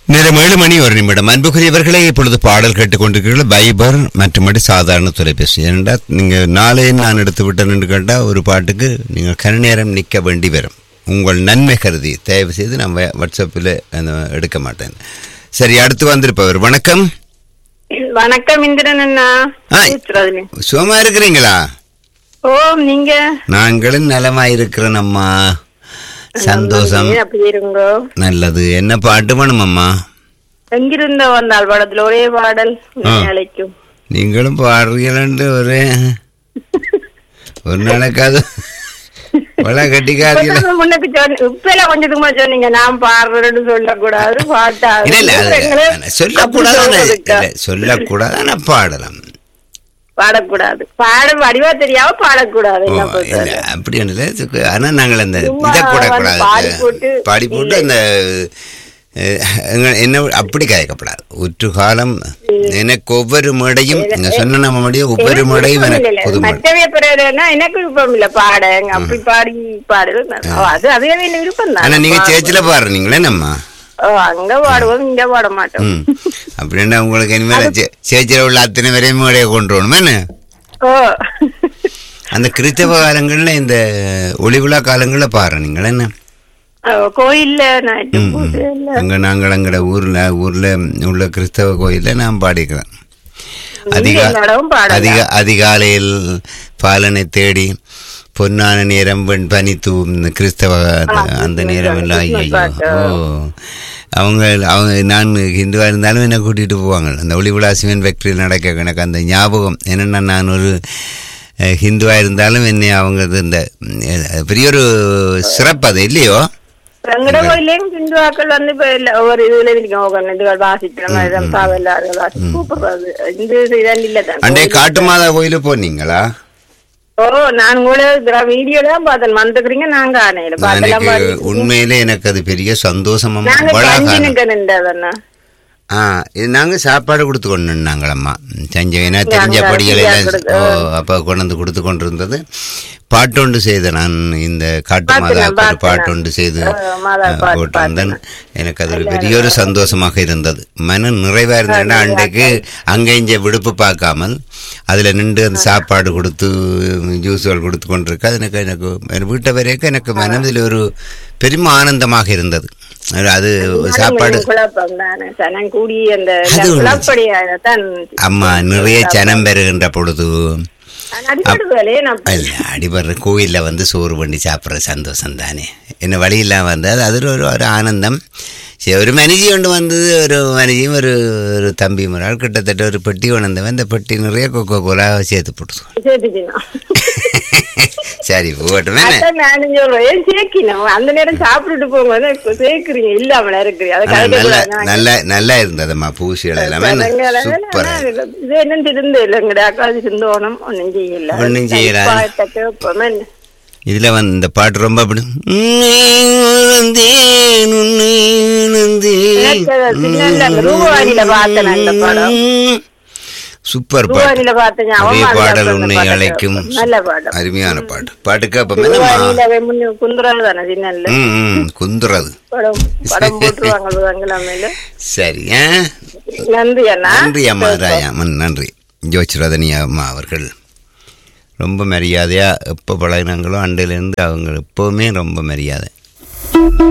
நேரம் ஏழு மணி ஒரு நிமிடம் அன்புக்குரியவர்களே இப்பொழுது பாடல் கேட்டுக்கொண்டிருக்கிறீர்கள் பைபர் மற்றபடி சாதாரண தொலைபேசி ஏனென்றா நீங்கள் நாளே நான் எடுத்து விட்டேன் என்று கேட்டால் ஒரு பாட்டுக்கு நீங்கள் கன நேரம் நிற்க வேண்டி வரும் உங்கள் நன்மை கருதி தயவு செய்து நான் வ- வாட்ஸ்அப்பில் அந்த எடுக்க மாட்டேன் சரி அடுத்து வந்திருப்பவர் வணக்கம் வணக்கம் இந்திரன் அண்ணா ஆ. பேசுறதுல. சுகமா இருக்கிறீங்களா ஓ நீங்க நாங்களும் நலமா இருக்கிறோம் அம்மா சந்தோஷம் நீங்க அப்படி இருங்கோ நல்லது என்ன பாட்டு வேணுமம்மா எங்கிருந்த வந்தால் படத்துல ஒரே பாடல் ஆ. உன்னை அழைக்கும் நீங்களும் பாடுறீங்களன்ட்டு ஒரு ஒரு நாளைக்காவது வள கட்டிக்காரீங்களா இப்பதான் முன்னுக்கு சொன்ன- இப்ப எல்லாம் கொஞ்சத்துக்கு முன்னாடி சொன்னீங்க நான் பாடுறேன்னு சொல்லக்கூடாது பாட்டா இல்ல இல்ல அது எங்களை சொல்லக்கூடாது அப்படி சொல்றதுக்கா? சொல்லக்கூடாது ஆனா பாடலாம் பாடக்கூடாது பாட வடிவா தெரியாம பாடக்கூடாது ஓ, என்ன இல்ல பொறுத்தவரை. அப்படி இல்லை ஆனா நாங்கள் அந்த சும்மா இதை வந்து போடக்கூடாது பாடி போட்டு பாடி போட்டு அந்த அஹ், எங்க- என்ன அப்படி கேட்கப்படாது உற்று காலம் எனக்கு ஒவ்வொரு மேடையும் நீங்க சொன்ன நம்ம முடியும் ஒவ்வொரு எனக்கு மேடையும் விருப்பம் எனக்கு இல்ல. புது மேடை மற்றவை பிறகுனா எனக்கு விருப்பம் இல்ல பாட எங்க அப்படி பாடி பாடுறது அது அதுவே என்ன விருப்பம் ஆனா தான் நீங்க சேர்ச்சில பாடுறீங்களே நம்ம ஓ, அங்க பாடுவோம் இங்க பாட மாட்டோம் ம் அப்படின்னா உங்களுக்கு இனிமேல் சே- சேர்ச்சில உள்ள அத்தனை வரையும் மேடையை கொண்டு வரணும் என்ன ஓ அந்த கிறிஸ்தவ காலங்கள்ல இந்த ஒளி விழா காலங்கள்ல பாரு நீங்கள் என்ன ஓ, கோயில்ல நைட்டு பூஜை இல்ல அங்க நாங்கள் அங்கட ஊர்ல ஊர்ல உள்ள கிறிஸ்தவ கோயில்ல நான் பாடிக்கிறேன் அதிகா என்னோடவும் பாடலாம். அதிக அதிகாலையில் பாலனை தேடி பொன்னான நேரம் வெண் பனி தூவும் இந்த கிறிஸ்தவ அந்த- அந்த நேரம் எல்லாம் ஐயோ ஓ அவங்க அவங்க நான் ஹிந்துவா இருந்தாலும் என்னை கூட்டிட்டு போவாங்க அந்த ஒளி விழா சிவன் ஃபேக்டரியில் நடக்க எனக்கு அந்த ஞாபகம் என்னென்னா நான் ஒரு அஹ், ஹிந்துவா இருந்தாலும் என்னை அவங்க இது இந்த அஹ், பெரிய ஒரு சிறப்பு அது இல்லையோ எங்கட கோயிலையும் ஹிந்துவாக்கள் வந்து இப்ப இல்ல ஒவ்வொரு இதுல இருக்கோம் இதுகள் வாசிக்கிற மாதிரி பாவல்லார்கள் வாசி கூப்பிடுறது இந்த இதெல்லாம் இல்ல தான் அண்டே காட்டு மாதா கோயிலுக்கு போனீங்களா ஓ நான் கூட வீடியோல தான் பார்த்தேன் வந்துக்கிறீங்க நாங்க ஆனையில பாட்டெல்லாம் எனக்கு பாடி உண்மையிலே எனக்கு அது பெரிய சந்தோஷமா நாங்க வளாகாரம் கஞ்சினுக்கு நின்றதண்ணா ஆ இது நாங்கள் சாப்பாடு கொடுத்து கொண்டு நின்னாங்களம்மா செஞ்ச ஏன்னா தெரிஞ்ச நாங்க படிகள் ஃப்ரீயா எல்லாம் கொடுத்து, ஓ அப்போ கொண்டு வந்து கொடுத்து கொண்டு இருந்தது பாட்டொண்டு செய்த நான் இந்த காட்டு பார்த்தேன், மாதா ஒரு பார்த்தேன். பாட்டொண்டு செய்து ஆ, மாதா ஆ, பாட்டு போட்டிருந்தேன் எனக்கு அது ஒரு பெரிய ஒரு சந்தோஷமாக இருந்தது மன நிறைவா இருந்தேன்னா அன்றைக்கு அங்கே இங்கே விடுப்பு பார்க்காமல் அதில் நின்று அந்த சாப்பாடு கொடுத்து ஜூஸுகள் கொடுத்து கொண்டிருக்க அது எனக்கு எனக்கு என் வீட்டை வரைக்கும் எனக்கு மனதில் ஒரு பெரும் ஆனந்தமாக இருந்தது அது- அது சாப்பாடு குழப்பம் தானே சனம் கூடி அந்த அது ஒண்ணு. குழப்படியாதான் அம்மா நிறைய ஜனம் பெறுகின்ற பொழுது அடிப்படுதலே நான் இல்ல அடிபடுற கோயிலில் வந்து சோறு பண்ணி சாப்பிட்ற சந்தோஷம் தானே என்ன வழியெல்லாம் வந்தது அது ஒரு ஒரு ஆனந்தம் சரி ஒரு மனுஷி கொண்டு வந்தது ஒரு மனுஷியும் ஒரு ஒரு தம்பி ஒரு ஆள் கிட்டத்தட்ட ஒரு பெட்டி கொண்டு வந்தவன் இந்த பெட்டி நிறைய கொக்கோ கோலா சேர்த்து போட்டுது சேர்த்துக்கணும் சரி போகட்டும் என்ன அதான் நானும் சொல்றேன் ஏன் சேர்க்கணும் அந்த நேரம் சாப்பிட்டுட்டு போகும்போது இப்ப சேர்க்கிறீங்க இல்லாமல இருக்கு அதை ஆனா கலக்க நல்லா கூடாது நல்லா நல்லா இருந்ததம்மா பூசிகள் எல்லாமே என்ன சூப்பரா இது என்னன்னு இருந்து இல்லைங்கடா அக்காது சிந்தோனம் ஒன்னும் செய்யல ஒண்ணும் செய்யல. கேட்போமே இதுல வந்து இந்த பாட்டு ரொம்ப அப்படி உன்னை உணர்ந்தேன், உன்னை உணர்ந்தேன். எனக்கு அது சின்னதுல அந்த ரூபவாணியில பார்த்தேன் அந்த படம். சூப்பர் பாட்டு ரூபானில பார்த்தேன் ஒரே அவன் பாடல் உன்னை அழைக்கும் நல்ல பாடம் அருமையான பாட்டு பாட்டு கேப்பமே ரூபானில முன்னு குந்துறது தானே சின்னல்ல ம் ம் குந்துறது படம் படம் போட்டுருவாங்க புதன்கிழமையில சரி ஆ? நன்றி அண்ணா நன்றி அம்மா ராயா அம்மன் நன்றி ஜோதிரதனி அம்மா அவர்கள் ரொம்ப மரியாதையா எப்போ பழகினாங்களோ அண்டையிலேருந்து அவங்க எப்போவுமே ரொம்ப மரியாதை